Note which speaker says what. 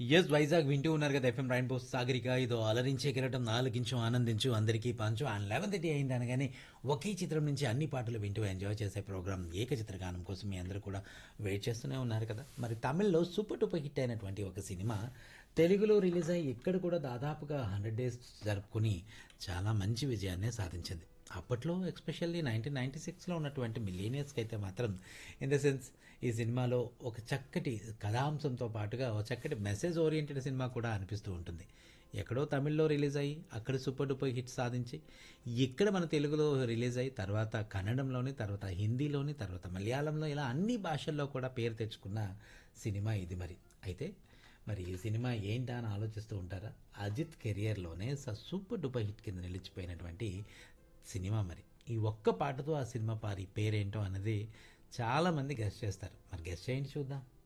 Speaker 1: yes Vizag వింటూ ఉన్నారు కదా ఎఫ్ఎం రైన్బో సాగరిక ఇదో అలరించే కిరటం నాలుగించు ఆనందించు అందరికీ పంచు అండ్ లెవెన్ థర్టీ అయింది అనగానే ఒకే చిత్రం నుంచి అన్ని పాటలు వింటూ ఎంజాయ్ చేసే ప్రోగ్రామ్ ఏకచిత్ర గానం కోసం మీ అందరూ కూడా వెయిట్ చేస్తూనే ఉన్నారు కదా మరి తమిళ్లో సూపర్ టూపర్ హిట్ అయినటువంటి ఒక సినిమా తెలుగులో రిలీజ్ అయ్యి ఇక్కడ కూడా దాదాపుగా హండ్రెడ్ డేస్ జరుపుకుని చాలా మంచి విజయాన్ని సాధించింది అప్పట్లో ఎస్పెషల్లీ నైన్టీన్ నైంటీ సిక్స్లో ఉన్నటువంటి మిలీనియర్స్కి అయితే మాత్రం ఇన్ ద సెన్స్ ఈ సినిమాలో ఒక చక్కటి కథాంశంతో పాటుగా ఒక చక్కటి మెసేజ్ ఓరియంటెడ్ సినిమా కూడా అనిపిస్తూ ఉంటుంది ఎక్కడో తమిళ్లో రిలీజ్ అయ్యి అక్కడ సూపర్ డూపర్ హిట్ సాధించి ఇక్కడ మన తెలుగులో రిలీజ్ అయ్యి తర్వాత కన్నడంలోని తర్వాత హిందీలోని తర్వాత మలయాళంలో ఇలా అన్ని భాషల్లో కూడా పేరు తెచ్చుకున్న సినిమా ఇది మరి అయితే మరి ఈ సినిమా ఏంటా అని ఆలోచిస్తూ ఉంటారా అజిత్ కెరియర్లోనే స సూపర్ డూపర్ హిట్ కింద నిలిచిపోయినటువంటి సినిమా మరి ఈ ఒక్క పాటతో ఆ సినిమా పారి పేరేంటో అన్నది చాలామంది గెస్ట్ చేస్తారు మరి గెస్ట్ చేయండి చూద్దాం